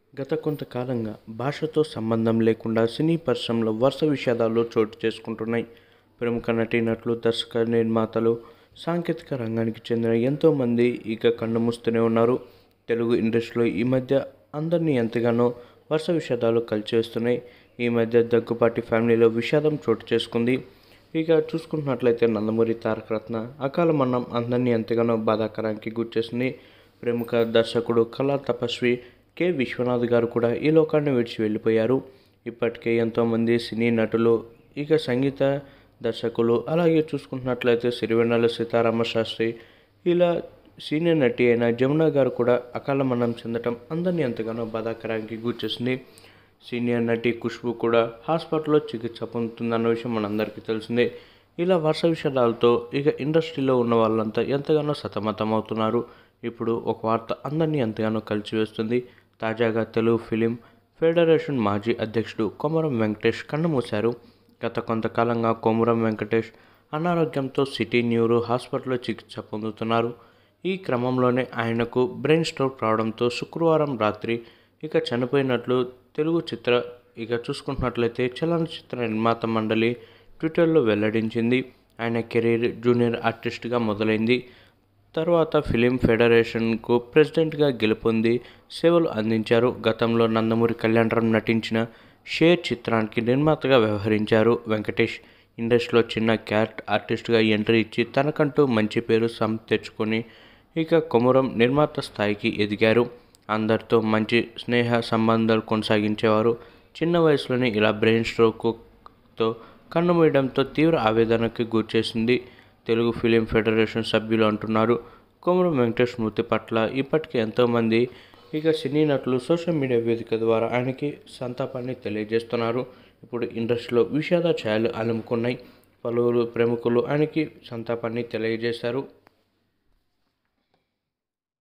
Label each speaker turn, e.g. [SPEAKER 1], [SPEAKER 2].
[SPEAKER 1] గత కొంతకాలంగా భాషతో సంబంధం లేకుండా సినీ పరిశ్రమలో వరుస విషాదాలు చోటు చేసుకుంటున్నాయి ప్రముఖ నటీనటులు దర్శక నిర్మాతలు సాంకేతిక రంగానికి చెందిన ఎంతోమంది ఇక కన్నుమూస్తూనే ఉన్నారు తెలుగు ఇండస్ట్రీలో ఈ మధ్య అందరినీ ఎంతగానో వరుస విషాదాలు కలిచివేస్తున్నాయి ఈ మధ్య దగ్గుపాటి ఫ్యామిలీలో విషాదం చోటు చేసుకుంది ఇక చూసుకుంటున్నట్లయితే నందమూరి తారక రత్న అకాల మరణం అందరినీ ఎంతగానో బాధాకరానికి గుర్చేసింది ప్రముఖ దర్శకుడు కళా తపస్వి కె విశ్వనాథ్ గారు కూడా ఈ లోకాన్ని విడిచి వెళ్ళిపోయారు ఇప్పటికే ఎంతోమంది సినీ నటులు ఇక సంగీత దర్శకులు అలాగే చూసుకుంటున్నట్లయితే సిరివెన్నెల సీతారామ శాస్త్రి ఇలా సీనియర్ నటి అయిన జమున గారు కూడా అకాల మరణం చెందటం అందరినీ ఎంతగానో బాధాకరానికి గుర్చేసింది సీనియర్ నటి ఖుష్బు కూడా హాస్పిటల్లో చికిత్స పొందుతుందన్న విషయం మనందరికీ తెలిసిందే ఇలా వరుస విషయాలతో ఇక ఇండస్ట్రీలో ఉన్న వాళ్ళంతా ఎంతగానో సతమతం అవుతున్నారు ఇప్పుడు ఒక వార్త అందరినీ ఎంతగానో కలిసివేస్తుంది తాజాగా తెలుగు ఫిలిం ఫెడరేషన్ మాజీ అధ్యక్షుడు కొమరం వెంకటేష్ కన్నుమూశారు గత కొంతకాలంగా కొమరం వెంకటేష్ అనారోగ్యంతో సిటీ న్యూరో హాస్పిటల్లో చికిత్స పొందుతున్నారు ఈ క్రమంలోనే ఆయనకు బ్రెయిన్ స్ట్రోక్ రావడంతో శుక్రవారం రాత్రి ఇక చనిపోయినట్లు తెలుగు చిత్ర ఇక చూసుకుంటున్నట్లయితే చలనచిత్ర నిర్మాత మండలి ట్విట్టర్లో వెల్లడించింది ఆయన కెరీర్ జూనియర్ ఆర్టిస్ట్గా మొదలైంది తర్వాత ఫిలిం ఫెడరేషన్కు ప్రెసిడెంట్గా గెలుపొంది సేవలు అందించారు గతంలో నందమూరి కళ్యాణరామ్ నటించిన షేర్ చిత్రానికి నిర్మాతగా వ్యవహరించారు వెంకటేష్ ఇండస్ట్రీలో చిన్న క్యాట్ ఆర్టిస్ట్గా ఎంట్రీ ఇచ్చి తనకంటూ మంచి పేరు సం తెచ్చుకొని ఇక కొమురం నిర్మాత స్థాయికి ఎదిగారు అందరితో మంచి స్నేహ సంబంధాలు కొనసాగించేవారు చిన్న వయసులోనే ఇలా బ్రెయిన్ స్ట్రోక్తో కన్నుమూయడంతో తీవ్ర ఆవేదనకి గురిచేసింది తెలుగు ఫిలిం ఫెడరేషన్ సభ్యులు అంటున్నారు కొమరం వెంకటేష్ మృతి పట్ల ఇప్పటికే ఎంతోమంది ఇక సినీ నటులు సోషల్ మీడియా వేదిక ద్వారా ఆయనకి సంతాపాన్ని తెలియజేస్తున్నారు ఇప్పుడు ఇండస్ట్రీలో విషాద ఛాయలు అలుముకున్నాయి పలువురు ప్రముఖులు ఆయనకి సంతాపాన్ని తెలియజేశారు